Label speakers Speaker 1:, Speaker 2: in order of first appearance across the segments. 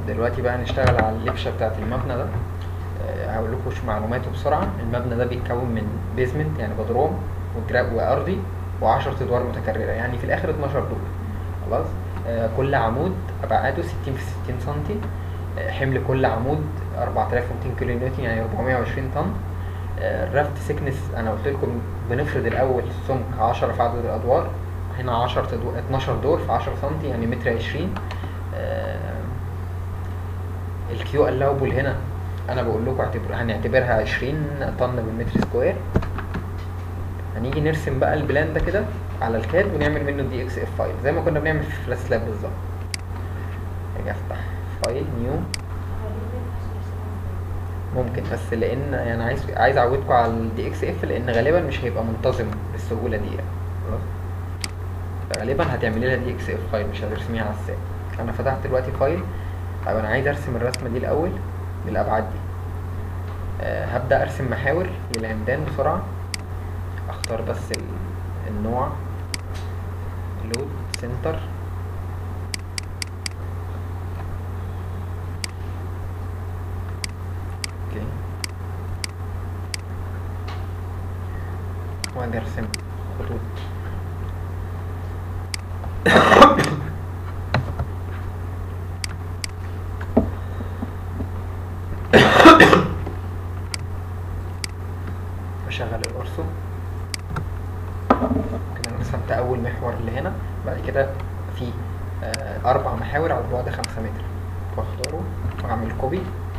Speaker 1: دلوقتي بقى هنشتغل على اللبشه بتاعت المبنى ده آه، هقول لكم شو معلوماته بسرعه المبنى ده بيتكون من بيزمنت يعني بدروم وجراب وارضي و10 ادوار متكرره يعني في الاخر 12 دور خلاص آه، كل عمود ابعاده 60 في 60 سنتي آه، حمل كل عمود 4200 كيلو نيوتن يعني 420 طن آه، الرافت سيكنس انا قلت لكم بنفرض الاول سمك 10 في عدد الادوار هنا 10 دور 12 دور في 10 سنتي يعني متر 20 الكيو الاوبل هنا انا بقول لكم اعتبر هنعتبرها 20 طن بالمتر سكوير هنيجي نرسم بقى البلان ده كده على الكاد ونعمل منه دي اكس اف فايل زي ما كنا بنعمل في فلاش لاب بالظبط اجي افتح فايل نيو ممكن بس لان يعني عايز عايز اعودكم على الدي اكس اف لان غالبا مش هيبقى منتظم بالسهوله دي يعني خلاص فغالبا هتعملي لها دي اكس اف فايل مش هترسميها على الساب انا فتحت دلوقتي فايل طب انا عايز ارسم الرسمه دي الاول بالابعاد دي أه هبدا ارسم محاور للعمدان بسرعه اختار بس ال- النوع لود سنتر اوكي واجي ارسم خطوط بشغل الأرسو كده انا رسمت أول محور اللي هنا بعد كده في آه، أربع محاور على بعد خمسة متر واختاره وأعمل كوبي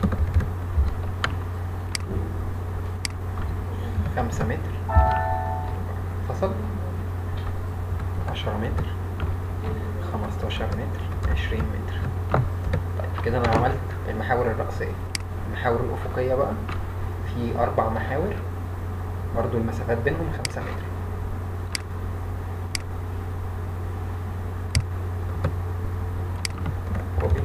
Speaker 1: خمسة متر فصل عشرة متر خمستاشر متر عشرين متر طيب كده أنا عملت المحاور الرئيسية المحاور الأفقية بقى في أربع محاور برضو المسافات بينهم خمسة متر كوبي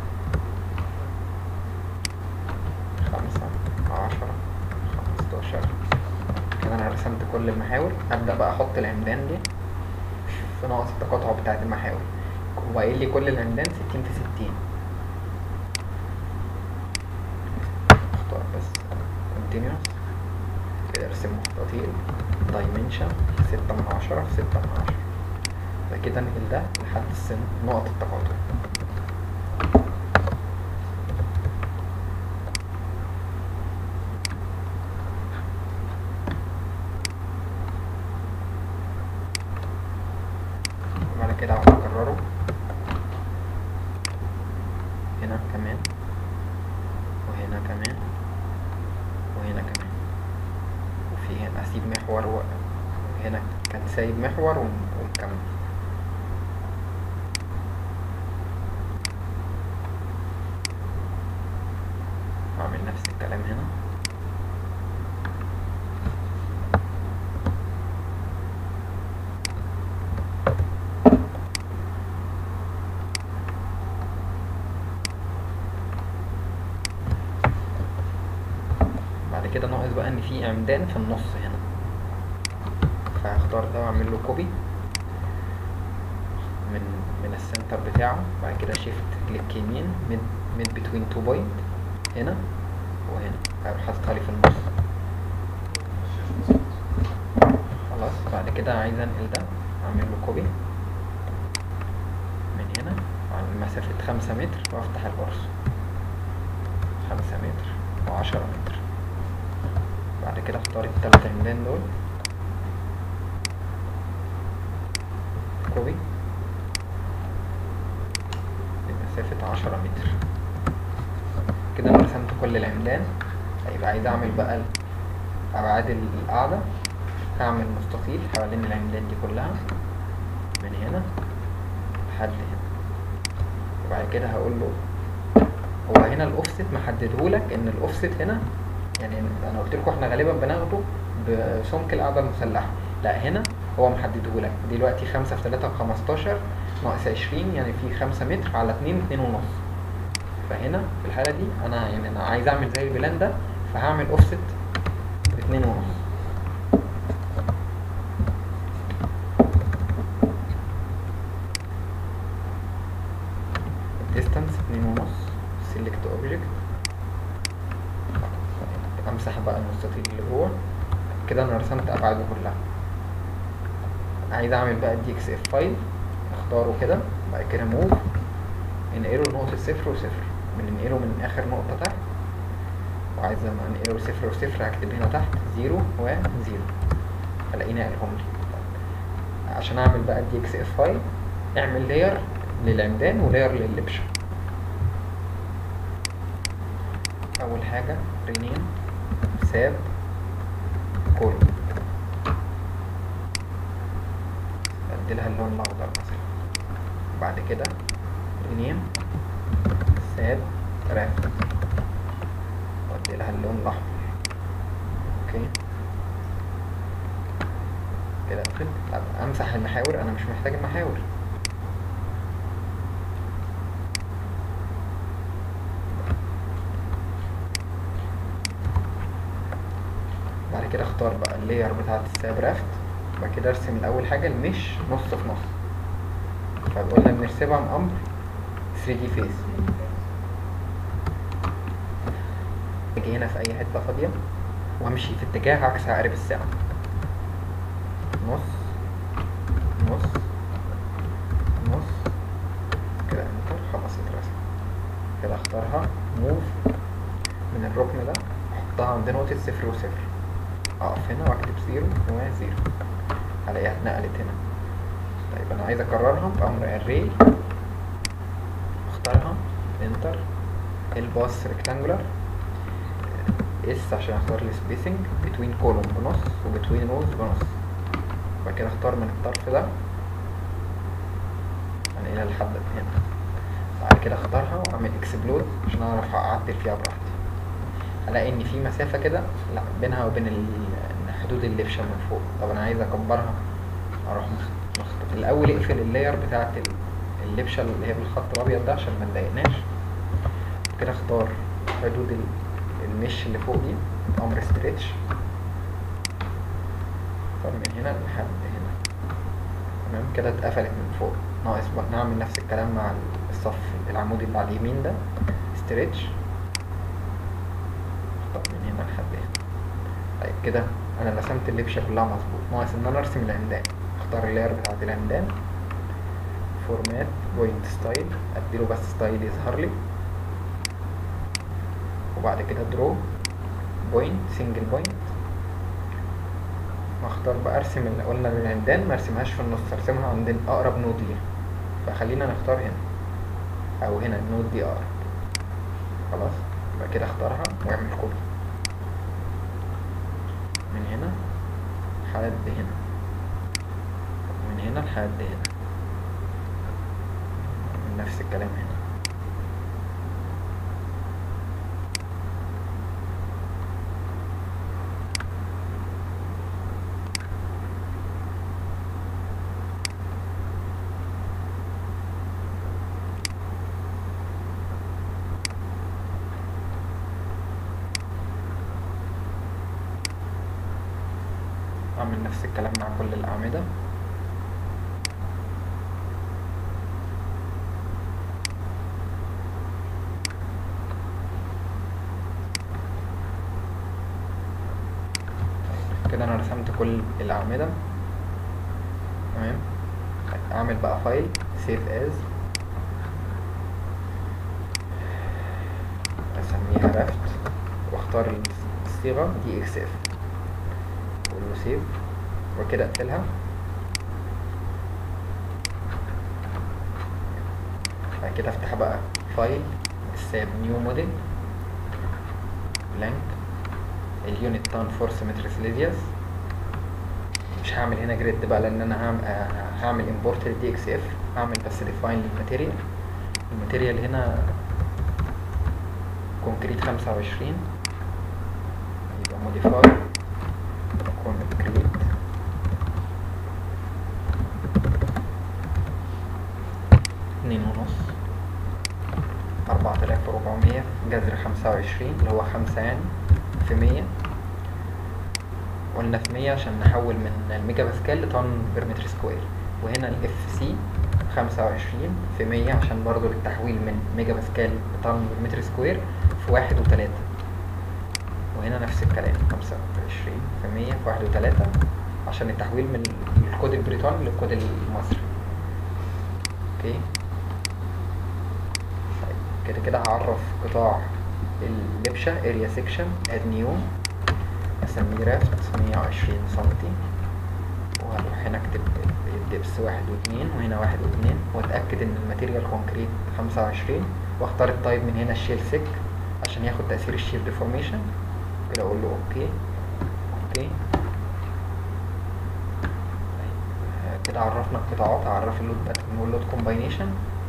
Speaker 1: خمسة عشرة خمستاشر كده أنا رسمت كل المحاور أبدأ بقى أحط العمدان دي في ناقص التقاطع بتاعت المحاور هو قايل لي كل العمدان ستين في ستين اختار بس continuous كده ارسم مستطيل dimension ستة من عشرة في ستة من عشرة فكده انقل ده لحد السن نقط التقاطع وبعد كده اقعد اكرره هنا كمان وهنا كمان وهنا كمان وفي هنا اسيب محور و... هنا كان سايب محور ون- ونكمل اعمل نفس الكلام هنا بعد كده ناقص بقى ان في عمدان في النص هنا فهختار ده واعمل له كوبي من من السنتر بتاعه بعد كده شيفت كليك يمين ميد ميد بتوين تو بوينت هنا وهنا هروح حاططها لي في النص خلاص بعد كده عايز انقل ده اعمل له كوبي من هنا على مسافة خمسة متر وافتح القرص خمسة متر وعشرة متر بعد كده اختار التلات عمدان دول كوبي بمسافة عشرة متر كده انا رسمت كل العمدان هيبقى عايز اعمل بقى ال- ابعاد القاعدة هعمل مستطيل حوالين العمدان دي كلها من هنا لحد هنا وبعد كده هقول له هو هنا الاوفست محددهولك ان الاوفست هنا يعني انا قلت لكم احنا غالبا بناخده بسمك القاعده المسلحه لا هنا هو محددهولك دلوقتي خمسة في تلاتة بخمستاشر ناقص عشرين يعني في خمسة متر على اتنين اتنين ونص فهنا في الحالة دي انا يعني انا عايز اعمل زي البلان ده فهعمل اوفست اتنين ونص الديستانس اتنين ونص سيلكت اوبجكت امسح بقى المستطيل اللي جوه كده انا رسمت ابعاده كلها عايز اعمل بقى دي اكس اف فايل اختاره كده بعد كده موف انقله لنقطة صفر وصفر بننقله من اخر نقطة تحت وعايز لما انقله صفر وصفر هكتب هنا تحت زيرو وزيرو الاقيه نقلهم لي عشان اعمل بقى دي اكس اف فايل اعمل لاير للعمدان ولاير لللبشة اول حاجة رينيم ساب كولوم اديلها اللون الاخضر مثلا بعد كده رينيم ساب رافت واديلها اللون الاحمر اوكي كده اقفل طب امسح المحاور انا مش محتاج المحاور بعد كده اختار بقى اللاير بتاعت الساب رافت بعد كده ارسم الاول حاجه المش نص في نص فقلنا بنرسمها من امر 3 دي فيس اجي هنا في اي حته فاضيه وامشي في اتجاه عكس عقارب الساعه نص نص نص كده انتر خلاص اترسم كده اختارها موف من الركن ده احطها عند نقطة صفر وصفر اقف هنا واكتب زيرو وزيرو هلاقيها اتنقلت هنا طيب انا عايز اكررها بامر array اختارها انتر الباص ريكتانجولار اس عشان اختار السبيسنج بتوين كولوم بنص وبتوين روز بنص بعد كده اختار من الطرف ده انقلها لحد هنا بعد كده اختارها واعمل اكسبلود عشان اعرف اعدل فيها براحتي الاقي ان في مسافه كده لا بينها وبين ال- حدود اللبشه من فوق طب انا عايز اكبرها اروح مخ- مخطط الاول اقفل اللاير بتاعه ال- اللبشه اللي هي بالخط الابيض ده عشان ما نضايقناش كده اختار حدود ال- المش اللي فوق دي امر ستريتش اختار من هنا لحد هنا تمام كده اتقفلت من فوق ناقص بقى نعمل نفس الكلام مع الصف العمود اللي على اليمين ده ستريتش اختار من هنا لحد هنا طيب كده انا رسمت اللبشه كلها مظبوط ناقص ان انا ارسم العمدان اختار اللاير بتاعت العمدان فورمات بوينت ستايل اديله بس ستايل يظهر لي وبعد كده درو بوينت سنجل بوينت واختار بقى ارسم اللي قلنا العمدان ما ارسمهاش في النص ارسمها عند اقرب نود ليها فخلينا نختار هنا او هنا النود دي اقرب خلاص يبقى كده اختارها واعمل كوبي من هنا لحد هنا من هنا لحد هنا من نفس الكلام هنا اعمل نفس الكلام مع كل الاعمده كده انا رسمت كل الاعمده تمام اعمل بقى فايل سيف از اسميها رافت واختار الصيغه دي اكس اف اقول له سيف وكده اقفلها بعد كده افتح بقى فايل الساب نيو موديل بلانك اليونت تان فورس متر سيليزيوس مش هعمل هنا جريد بقى لان انا هعمل, هعمل امبورت للدي اكس اف هعمل بس ديفاين للماتيريال الماتيريال هنا كونكريت خمسة وعشرين يبقى موديفاي كونكريت اتنين ونص أربعة آلاف وربعمية جذر خمسة وعشرين اللي هو خمسة يعني في مية قلنا في مية عشان نحول من الميجا باسكال لطن بير متر سكوير وهنا الاف سي خمسة وعشرين في مية عشان برضو للتحويل من ميجا باسكال لطن متر سكوير في واحد وتلاتة وهنا نفس الكلام خمسة وعشرين في مية في واحد وتلاتة عشان التحويل من الكود البريطاني للكود المصري اوكي طيب كده كده هعرف قطاع اللبشة اريا سيكشن اد نيو اسميه رافت 120 سنتي وهروح هنا اكتب الدبس واحد واتنين وهنا واحد واتنين واتأكد ان الماتيريال كونكريت خمسة وعشرين واختار التايب من هنا الشيل سيك عشان ياخد تأثير الشير ديفورميشن كده اقول له اوكي اوكي طيب، كده عرفنا القطاعات هعرف اللود باترن واللود كومباينيشن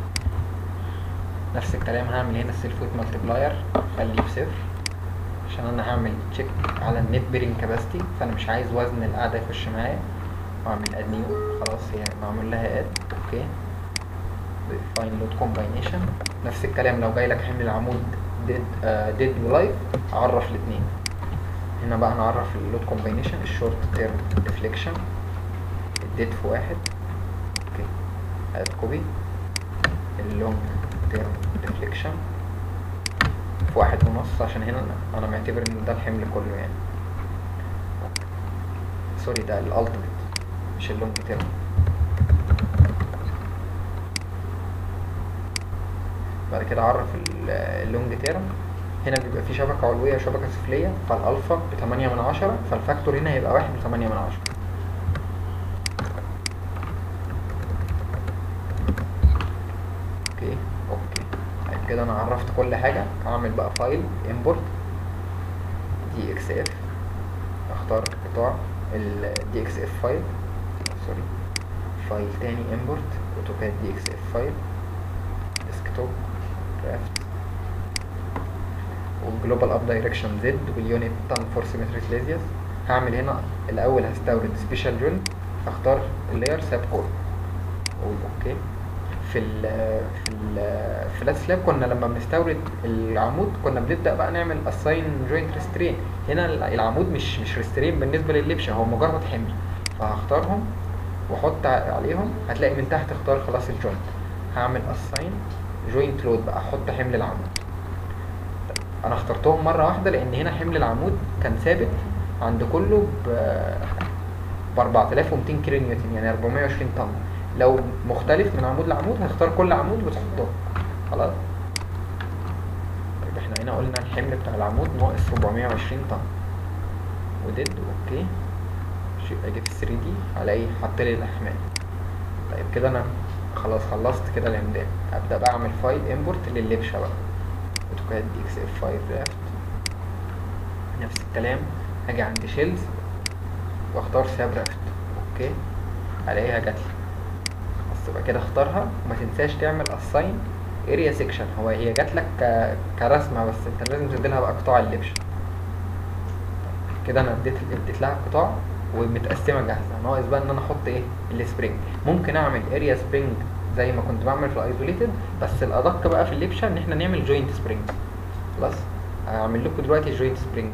Speaker 1: نفس الكلام هعمل هنا السيلف ويت مالتيبلاير خليه بصفر عشان انا هعمل تشيك على النت بيرنج كاباسيتي فانا مش عايز وزن القاعده يخش معايا واعمل اد نيو خلاص هي معمول لها اد اوكي فاين لود كومباينيشن نفس الكلام لو جاي لك حمل العمود ديد ديد ولايف اعرف الاثنين هنا بقى هنعرف اللود كومباينيشن الشورت تيرم ديفليكشن الديد في واحد اوكي اد كوبي اللونج تيرم ديفليكشن في واحد ونص عشان هنا أنا- انا معتبر ان ده الحمل كله يعني سوري ده الالتيميت مش اللونج تيرم بعد كده اعرف ال- اللونج تيرم هنا بيبقى في شبكة علوية وشبكة سفلية فالألفا بتمانية من عشرة فالفاكتور هنا هيبقى واحد وتمانية من عشرة اوكي اوكي طيب كده انا عرفت كل حاجة هعمل بقى فايل import دي اكس اف اختار قطاع ال دي اكس اف فايل سوري فايل تاني import اوتوكاد دي اكس اف فايل ديسكتوب كرافت والجلوبال اب دايركشن زد واليونت طن فور سيمتري ليزيوس هعمل هنا الاول هستورد سبيشال جوينت اختار اللاير ساب كور اقول اوكي في ال في ال فلات سلاب كنا لما بنستورد العمود كنا بنبدا بقى نعمل اساين جوينت ريسترين هنا العمود مش مش ريسترين بالنسبه لللبشه هو مجرد حمل فهختارهم واحط عليهم هتلاقي من تحت اختار خلاص الجوينت هعمل اساين جوينت لود بقى احط حمل العمود انا اخترتهم مره واحده لان هنا حمل العمود كان ثابت عند كله ب ب 4200 كيلو نيوتن يعني 420 طن لو مختلف من عمود لعمود هتختار كل عمود وتحطه خلاص طيب احنا هنا قلنا الحمل بتاع العمود ناقص 420 طن وديد اوكي شيء اجي في 3 دي الاقي حط لي الاحمال طيب كده انا خلاص خلصت كده العمدان ابدا بقى اعمل فايل امبورت لللبشه بقى اوتوكاد دي اكس اف 5 درافت نفس الكلام هاجي عند شيلز واختار ساب رافت اوكي الاقيها جات لي بس يبقى كده اختارها وما تنساش تعمل اساين اريا سيكشن هو هي جات لك ك... كرسمه بس انت لازم تديلها بقى قطاع اللبشه كده انا اديت اديت لها قطاع ومتقسمه جاهزه ناقص بقى ان انا احط ايه السبرينج ممكن اعمل اريا سبرينج زي ما كنت بعمل في الايزوليتد بس الادق بقى في اللبشه ان احنا نعمل جوينت سبرينج خلاص هعمل لكم دلوقتي الجوينت سبرينج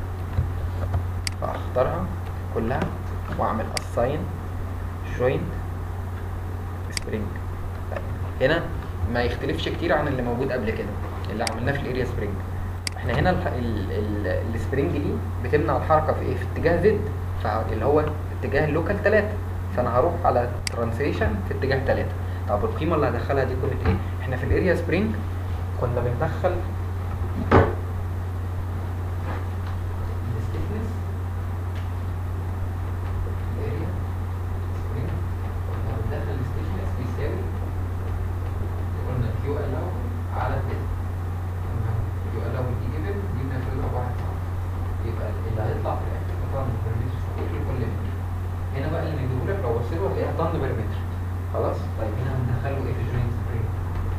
Speaker 1: فاختارها كلها واعمل اساين جوينت سبرينج هنا ما يختلفش كتير عن اللي موجود قبل كده اللي عملناه في الاريا سبرينج احنا هنا ال ال ال السبرينج دي بتمنع الحركه في ايه في اتجاه زد فاللي هو اتجاه اللوكال 3 فانا هروح على ترانسليشن في اتجاه 3 طب القيمه اللي هدخلها دي قيمه ايه احنا في الاريا سبرينج كنا بندخل الستيفنس الاريا سبرينج كنا بندخل الستيفنس بيساوي قلنا كيو الاو على الديد كيو الاو دي جيفن دي بنفرضها بواحد صح يبقى اللي هيطلع في الاخر طن بير متر سكوير لكل متر هنا بقى اللي مديهولك لو بصيت له هتلاقيها طن بير متر خلاص طيب هنا هندخله ايه في الجوينت سبرينج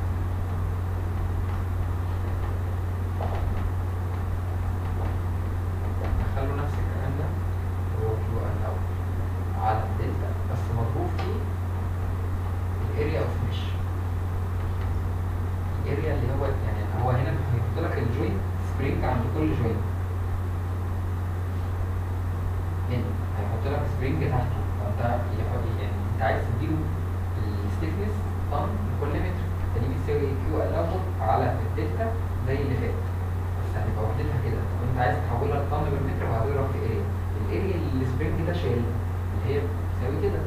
Speaker 1: ندخله نفس الكلام ده هو كيو الاو على الدلتا بس مضروب فيه الاريا اوف مش الاريا اللي هو يعني هو هنا هيحط لك الجوينت سبرينج عند كل جوينت هنا هيحط لك سبرينج تحته فانت يحط يعني انت عايز تديله الستيفنس طن لكل متر فدي بتساوي كيو الاول على الدلتا زي اللي فات بس هتبقى وحدتها كده طب انت عايز تحولها لطن بالمتر وهتضرب في اريا الاريا اللي السبرينج ده شايلها اللي هي بتساوي كده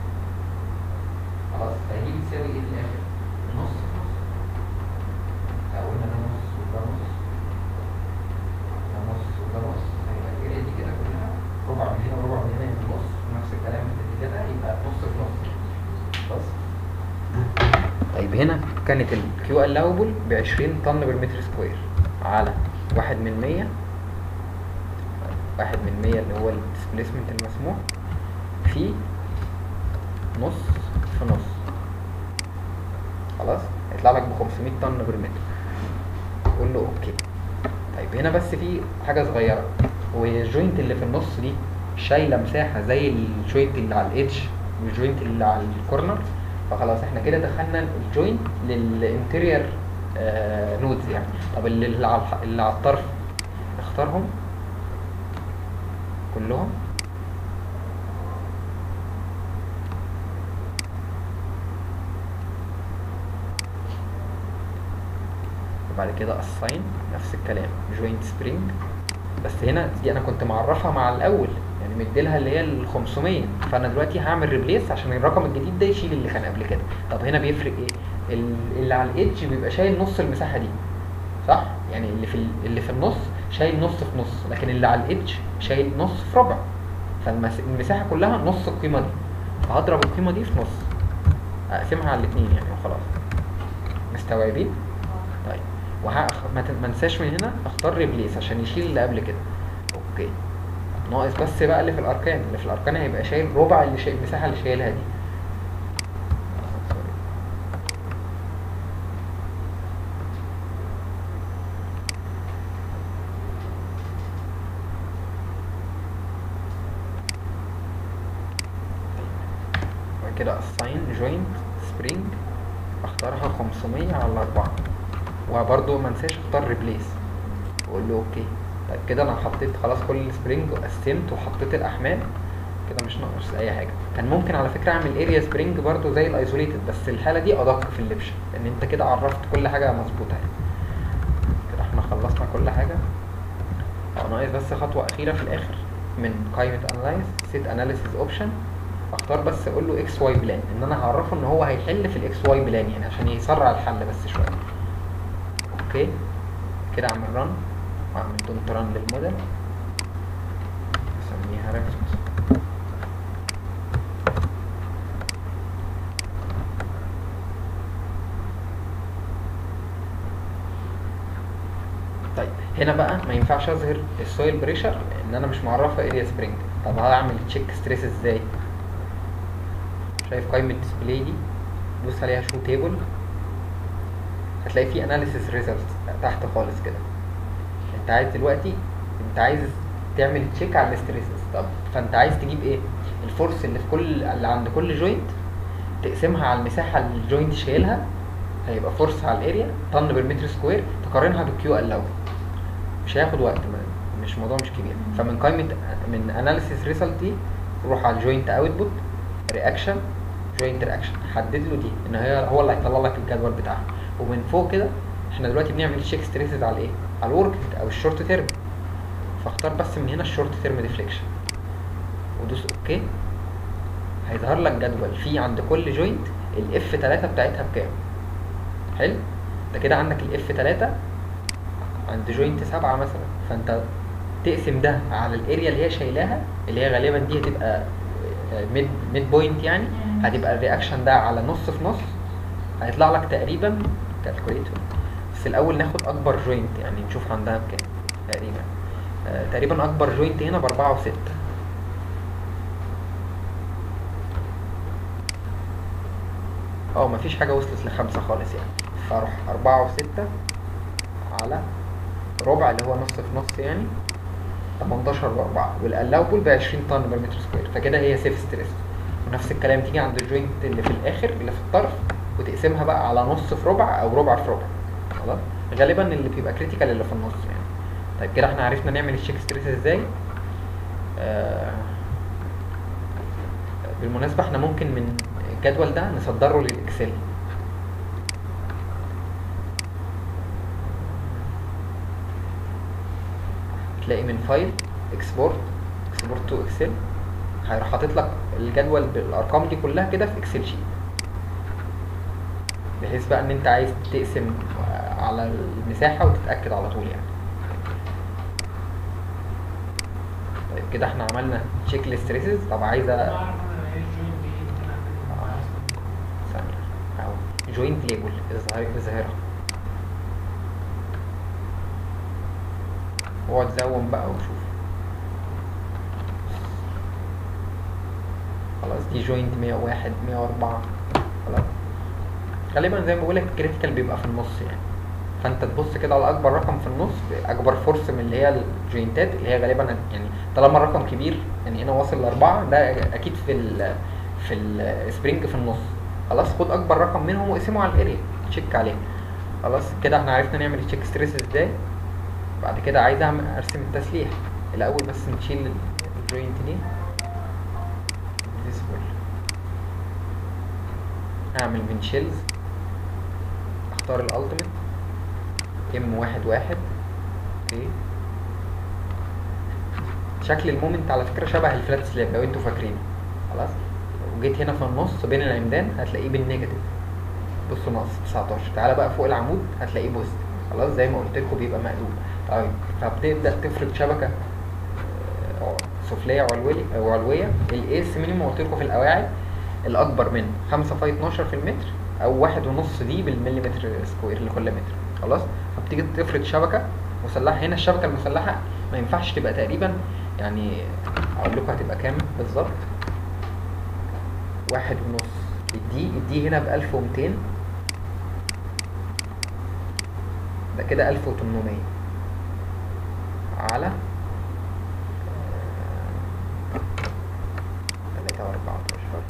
Speaker 1: خلاص فدي بتساوي ايه في الاخر؟ نص في نص قلنا ده نص وده نص ده نص وده نص هيبقى الاريا دي كده كلها ربع من هنا وربع من هنا يبقى نص نفس الكلام في الاتجاه ده يبقى نص في نص خلاص طيب هنا كانت الكيو الاوبل ب 20 طن بالمتر سكوير على واحد من 100 واحد من 100 اللي هو الديسبيسمنت المسموح في نص في نص خلاص هيطلع لك ب 500 طن بالمتر قول له اوكي طيب هنا بس في حاجه صغيره وهي الجوينت اللي في النص دي شايله مساحه زي الجوينت اللي على الايدج والجوينت اللي على الكورنر فخلاص احنا كده دخلنا الجوينت للانتيرير نودز يعني طب اللي اللي على الح- اللي على الطرف اختارهم كلهم وبعد كده assign نفس الكلام joint spring بس هنا دي انا كنت معرفها مع الاول يعني مديلها اللي هي ال 500 فانا دلوقتي هعمل ريبليس عشان الرقم الجديد ده يشيل اللي كان قبل كده طب هنا بيفرق ايه ال- اللي على الايدج بيبقى شايل نص المساحه دي صح يعني اللي في ال- اللي في النص شايل نص في نص لكن اللي على الايدج شايل نص في ربع فالمساحه كلها نص القيمه دي فهضرب القيمه دي في نص اقسمها على الاثنين يعني وخلاص مستوعبين طيب وه... ما تن- ما انساش من هنا اختار ريبليس عشان يشيل اللي قبل كده اوكي ناقص بس بقى اللي في الاركان اللي في الاركان هيبقى شايل ربع اللي شايل المساحه اللي شايلها دي آه، سوري. بعد كده assign joint spring اختارها 500 على 4 وبرضو ما انساش اختار ريبليس واقول له اوكي طيب كده انا حطيت خلاص كل السبرينج وقسمت وحطيت الاحمال كده مش ناقص اي حاجه كان ممكن على فكره اعمل اريا سبرينج برضو زي الايزوليتد بس الحاله دي ادق في اللبشه لان انت كده عرفت كل حاجه مظبوطه يعني كده احنا خلصنا كل حاجه اه ناقص بس خطوه اخيره في الاخر من قائمه انالايز سيت اناليسيز اوبشن اختار بس اقول له اكس واي بلان ان انا هعرفه ان هو هيحل في الاكس واي بلان يعني عشان يسرع الحل بس شويه اوكي كده اعمل رن واعمل دونت رن للموديل اسميها ريفرنس طيب هنا بقى ما ينفعش اظهر السويل بريشر لان انا مش معرفه اريا سبرينج طب هعمل تشيك ستريس ازاي شايف قائمه ديسبلاي دي دوس عليها شو تيبل هتلاقي في اناليسيس ريزلتس تحت خالص كده انت عايز دلوقتي انت عايز تعمل تشيك على الاستريسز طب فانت عايز تجيب ايه الفورس اللي في كل اللي عند كل جوينت تقسمها على المساحه اللي الجوينت شايلها هيبقى فورس على الاريا طن بالمتر سكوير تقارنها بالكيو الاول مش هياخد وقت ما- مش موضوع مش كبير فمن قائمه من اناليسيس ريزلت دي روح على الجوينت اوتبوت رياكشن جوينت رياكشن حدد له دي ان هي هو اللي هيطلع لك الجدول بتاعها ومن فوق كده احنا دلوقتي بنعمل تشيك ستريسز على ايه على الورك او الشورت تيرم فاختار بس من هنا الشورت تيرم ديفليكشن ودوس اوكي هيظهر لك جدول فيه عند كل جوينت الاف 3 بتاعتها بكام حلو ده كده عندك الاف 3 عند جوينت 7 مثلا فانت تقسم ده على الاريا اللي هي شايلاها اللي هي غالبا دي هتبقى ميد ميد بوينت يعني هتبقى الرياكشن ده على نص في نص هيطلع لك تقريبا كالكوليتور بس الاول ناخد اكبر جوينت يعني نشوف عندها بكام تقريبا آه تقريبا اكبر جوينت هنا باربعة وستة اه مفيش حاجة وصلت لخمسة خالص يعني فاروح أربعة وستة على ربع اللي هو نص في نص يعني 18 وأربعة والألاوبل ب 20 طن بر متر سكوير فكده هي سيف ستريس ونفس الكلام تيجي عند الجوينت اللي في الآخر اللي في الطرف وتقسمها بقى على نص في ربع أو ربع في ربع خلاص غالبا اللي بيبقى كريتيكال اللي في النص يعني طيب كده احنا عرفنا نعمل الشيك ستريس ازاي آه بالمناسبة احنا ممكن من الجدول ده نصدره للإكسل هتلاقي من فايل اكسبورت اكسبورت تو اكسل هيروح حاطط لك الجدول بالارقام دي كلها كده في اكسل شيت بحيث بقى ان انت عايز تقسم على المساحه وتتاكد على طول يعني طيب كده احنا عملنا تشيك ليست طب عايزه
Speaker 2: اعرف انا ايه الجوين دي ممكن اعمل
Speaker 1: ثانية أو جوينت ليبل الظاهرة الظاهرة واقعد زوم بقى وشوف خلاص دي جوينت 101 104 خلاص غالبا زي ما بقولك الكريتيكال بيبقى في النص يعني فانت تبص كده على اكبر رقم في النص اكبر فورس من اللي هي الجوينتات اللي هي غالبا يعني طالما الرقم كبير يعني هنا واصل لاربعه ده اكيد في ال في السبرينج في النص خلاص خد اكبر رقم منهم واقسمه على الاريا تشيك عليه خلاص كده احنا عرفنا نعمل تشيك ستريس ازاي بعد كده عايز اعمل ارسم التسليح الاول بس نشيل الجوينت دي visible. اعمل من شيلز اختار الالتيميت ام واحد واحد اوكي شكل المومنت على فكره شبه الفلات سلاب لو انتوا فاكرينه خلاص وجيت هنا في النص بين العمدان هتلاقيه بالنيجاتيف بصوا ناقص 19 تعالى بقى فوق العمود هتلاقيه بوست خلاص زي ما قلت لكم بيبقى مقلوب طيب فبتبدا تفرض شبكه آه، سفليه وعلويه وعلويه الايس مينيموم قلت لكم في القواعد الاكبر من 5 في 12 في المتر او واحد ونص دي بالمليمتر سكوير لكل متر خلاص فبتيجي تفرض شبكه مسلحه هنا الشبكه المسلحه ما ينفعش تبقى تقريبا يعني اقول لكم هتبقى كام بالظبط واحد ونص الدي الدي هنا ب 1200 ده كده 1800 على تلاتة وأربعتاشر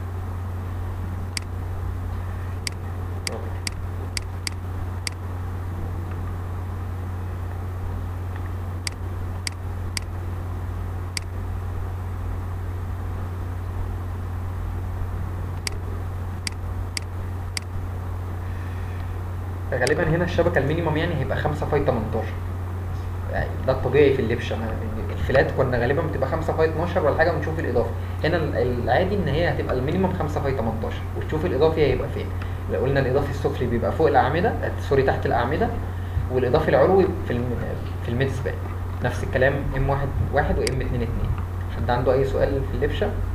Speaker 1: غالبا هنا الشبكه المينيموم يعني هيبقى 5 فاي 18 يعني ده الطبيعي في اللبشه ما- الفلات كنا غالبا بتبقى 5 فاي 12 ولا حاجه ونشوف الاضافه هنا ال- العادي ان هي هتبقى المينيموم 5 فاي 18 وتشوف الاضافي هيبقى فين لو قلنا الاضافي السفلي بيبقى فوق الاعمده آه، سوري تحت الاعمده والاضافي العلوي في الم... في الميد سبان نفس الكلام ام 1 1 وام 2 2 حد عنده اي سؤال في اللبشه